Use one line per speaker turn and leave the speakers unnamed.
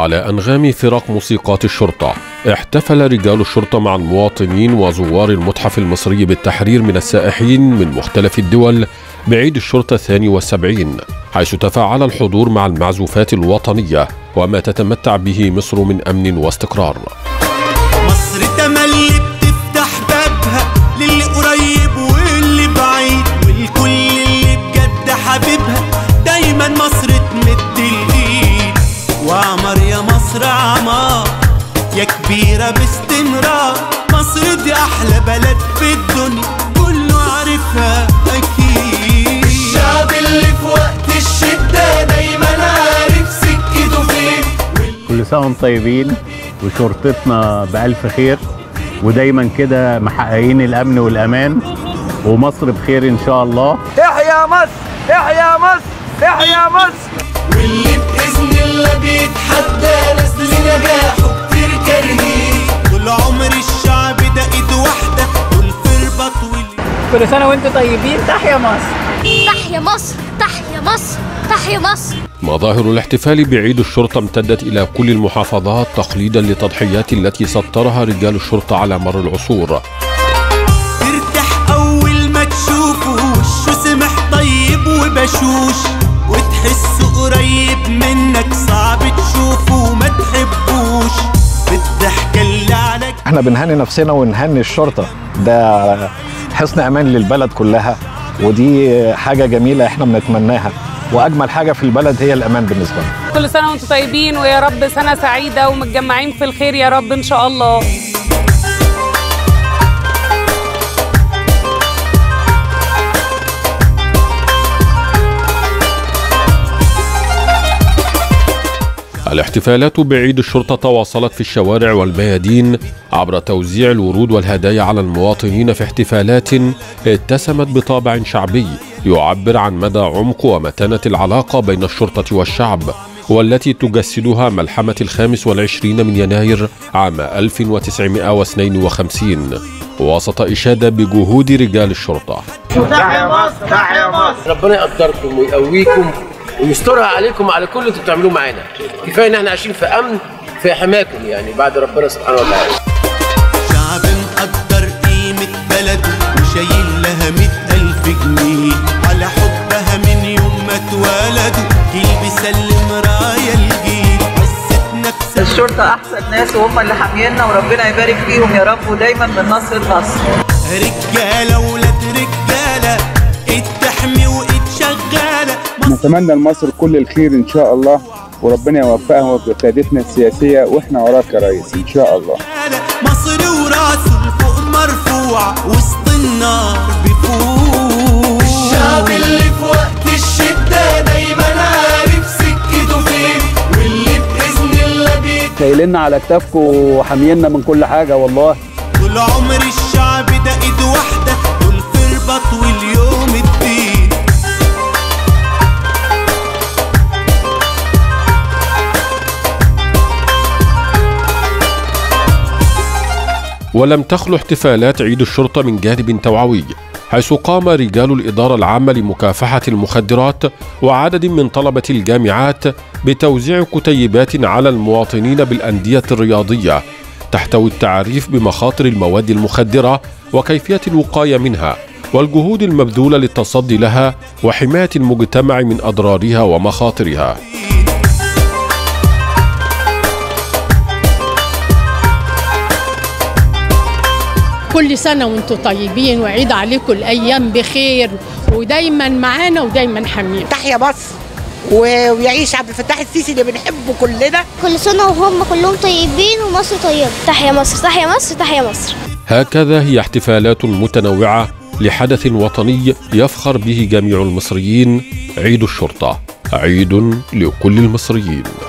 وعلى أنغام فرق موسيقات الشرطة احتفل رجال الشرطة مع المواطنين وزوار المتحف المصري بالتحرير من السائحين من مختلف الدول بعيد الشرطة الثاني والسبعين حيث تفاعل الحضور مع المعزوفات الوطنية وما تتمتع به مصر من أمن واستقرار
مصر تملي بتفتح بابها للي قريب واللي بعيد والكل اللي بجد حبيبها دايما مصر تمد الايد وعمر يا مصر عمار يا كبيرة باستمرار مصر دي أحلى بلد في الدنيا كله عارفها أكيد الشعب اللي في وقت الشدة دايما عارف سكته فين
كل سنة وانتم طيبين وشرطتنا بألف خير ودايما كده محققين الأمن والأمان ومصر بخير إن شاء الله
احيا مصر احيا مصر احيا مصر
واللي بإذن الله بيتحدى ناس لنجاحه كتير كارهين طول عمر الشعب ده إيد واحدة والفربة طويل
كل سنه وانتم طيبين تحيا مصر
تحيا مصر تحيا مصر تحيا مصر
مظاهر الاحتفال بعيد الشرطة امتدت إلى كل المحافظات تقليدا لتضحيات التي سطرها رجال الشرطة على مر العصور
ترتاح أول ما تشوفه وشه سمح طيب وبشوش وتحسه قريب منك صعب تشوفه وما تحبوش بالضحكة اللي عليك
احنا بنهني نفسنا ونهني الشرطة ده حسن امان للبلد كلها ودي حاجة جميلة احنا بنتمناها واجمل حاجة في البلد هي الامان بالنسبة لنا
كل سنة وانتم طيبين ويا رب سنة سعيدة ومتجمعين في الخير يا رب إن شاء الله
الاحتفالات بعيد الشرطة تواصلت في الشوارع والميادين عبر توزيع الورود والهدايا على المواطنين في احتفالات اتسمت بطابع شعبي يعبر عن مدى عمق ومتانة العلاقة بين الشرطة والشعب والتي تجسدها ملحمة الخامس والعشرين من يناير عام 1952 وسط إشادة بجهود رجال الشرطة
تحيا مصر تحيا مصر
ربنا يقدركم ويقويكم ويسترها عليكم وعلى كل اللي انتوا بتعملوه معانا كفايه ان احنا عايشين في امن في حماكم يعني بعد ربنا سبحانه وتعالى
شعب مقدر قيمة بلده وشايل لها مئة ألف جنيه على حبها من يوم ما اتولدوا جيل بيسلم راية الجيل حست نفسها
الشرطة أحسن ناس وهم اللي حامينا وربنا يبارك فيهم يا رب ودايما من نصر لنصر
رجالة ولاد رجالة ايد تحمي وايد شغالة
نتمنى لمصر كل الخير ان شاء الله وربنا يوفقها في قيادتنا السياسيه واحنا وراك يا ريس ان شاء الله
مصر وراسه لفوق مرفوع وسط النار بيفوق الشعب اللي في وقت الشدة دايما عارف سكته فين واللي بإذن الله بيت
شايليننا على كتافكم وحامينا من كل حاجة والله
طول عمر الشعب ده ايد واحدة والفربة طويل يوم الدين
ولم تخلو احتفالات عيد الشرطة من جانب توعوي حيث قام رجال الإدارة العامة لمكافحة المخدرات وعدد من طلبة الجامعات بتوزيع كتيبات على المواطنين بالأندية الرياضية تحتوي التعريف بمخاطر المواد المخدرة وكيفية الوقاية منها والجهود المبذولة للتصدي لها وحماية المجتمع من أضرارها ومخاطرها
كل سنة وانتم طيبين وعيد عليكم الأيام بخير ودايما معانا ودايما حامين
تحيا مصر و- ويعيش عبد الفتاح السيسي اللي بنحبه كلنا
كل سنة وهم كلهم طيبين ومصر طيبة تحيا مصر تحيا مصر تحيا مصر
هكذا هي احتفالات متنوعة لحدث وطني يفخر به جميع المصريين عيد الشرطة عيد لكل المصريين